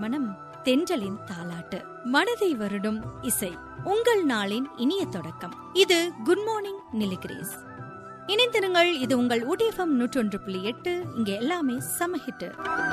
மனம் தென்றலின் தாலாட்டு மனதை வருடும் இசை உங்கள் நாளின் இனிய தொடக்கம் இது குட் மார்னிங் நிலிகிரீஸ் இணைந்திருங்கள் இது உங்கள் ஊடிஎஃப்எம் நூற்றொன்று புள்ளி எட்டு இங்க எல்லாமே சமஹிட்டு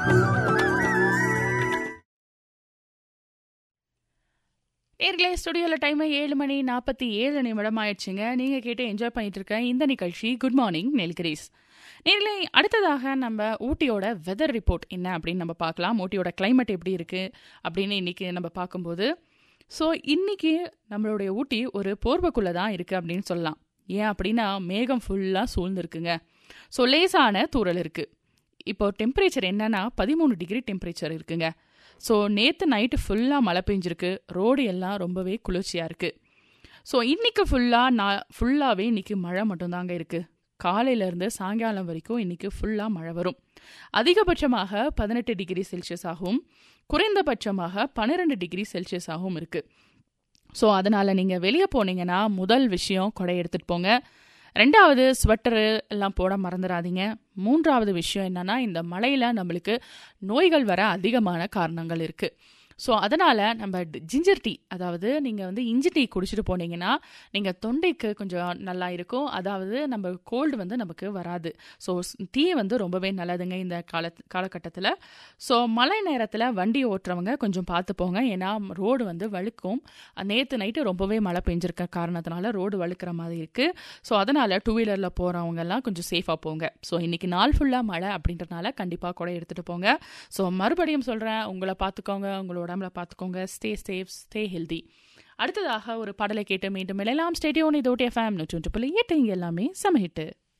நேர்களே ஸ்டுடியோவில் டைம் ஏழு மணி நாற்பத்தி ஏழு நிமிடம் ஆயிடுச்சுங்க நீங்கள் கேட்டு என்ஜாய் பண்ணிட்டு இருக்க இந்த நிகழ்ச்சி குட் மார்னிங் நெல்கிரீஸ் நேர்களே அடுத்ததாக நம்ம ஊட்டியோட வெதர் ரிப்போர்ட் என்ன அப்படின்னு நம்ம பார்க்கலாம் ஊட்டியோட கிளைமேட் எப்படி இருக்குது அப்படின்னு இன்றைக்கி நம்ம பார்க்கும்போது ஸோ இன்றைக்கி நம்மளுடைய ஊட்டி ஒரு போர்வைக்குள்ளே தான் இருக்குது அப்படின்னு சொல்லலாம் ஏன் அப்படின்னா மேகம் ஃபுல்லாக சூழ்ந்துருக்குங்க ஸோ லேசான தூரல் இருக்குது இப்போ டெம்பரேச்சர் என்னன்னா பதிமூணு டிகிரி டெம்பரேச்சர் இருக்குங்க ஸோ நேற்று நைட்டு ஃபுல்லாக மழை பெஞ்சிருக்கு ரோடு எல்லாம் ரொம்பவே குளிர்ச்சியாக இருக்குது ஸோ இன்றைக்கி ஃபுல்லாக நான் ஃபுல்லாகவே இன்றைக்கி மழை மட்டும்தாங்க இருக்குது காலையிலேருந்து சாயங்காலம் வரைக்கும் இன்றைக்கி ஃபுல்லாக மழை வரும் அதிகபட்சமாக பதினெட்டு டிகிரி செல்சியஸ் ஆகவும் குறைந்தபட்சமாக பன்னிரெண்டு டிகிரி செல்சியஸ் ஆகவும் இருக்குது ஸோ அதனால் நீங்கள் வெளியே போனீங்கன்னா முதல் விஷயம் கொடை எடுத்துகிட்டு போங்க ரெண்டாவது ஸ்வெட்டரு எல்லாம் போட மறந்துடாதீங்க மூன்றாவது விஷயம் என்னன்னா இந்த மழையில் நம்மளுக்கு நோய்கள் வர அதிகமான காரணங்கள் இருக்குது ஸோ அதனால் நம்ம ஜிஞ்சர் டீ அதாவது நீங்கள் வந்து இஞ்சி டீ குடிச்சிட்டு போனீங்கன்னா நீங்கள் தொண்டைக்கு கொஞ்சம் நல்லா இருக்கும் அதாவது நம்ம கோல்டு வந்து நமக்கு வராது ஸோ டீ வந்து ரொம்பவே நல்லதுங்க இந்த கால காலகட்டத்தில் ஸோ மழை நேரத்தில் வண்டி ஓட்டுறவங்க கொஞ்சம் பார்த்து போங்க ஏன்னா ரோடு வந்து வழுக்கும் நேற்று நைட்டு ரொம்பவே மழை பெஞ்சிருக்க காரணத்தினால ரோடு வழுக்கிற மாதிரி இருக்குது ஸோ அதனால் டூ வீலரில் போகிறவங்கெல்லாம் கொஞ்சம் சேஃபாக போங்க ஸோ இன்றைக்கி நாள் ஃபுல்லாக மழை அப்படின்றனால கண்டிப்பாக கூட எடுத்துகிட்டு போங்க ஸோ மறுபடியும் சொல்கிறேன் உங்களை பார்த்துக்கோங்க உங்களோட உடம்புல பார்த்துக்கோங்க ஸ்டே சேஃப் ஸ்டே ஹெல்தி அடுத்ததாக ஒரு பாடலை கேட்டு மீண்டும் எல்லாம் ஸ்டேடியோன் இதோட்டி எஃப்எம் நூற்றி ஒன்று புள்ளி எட்டு இங்கே எல்லாமே சமஹிட்டு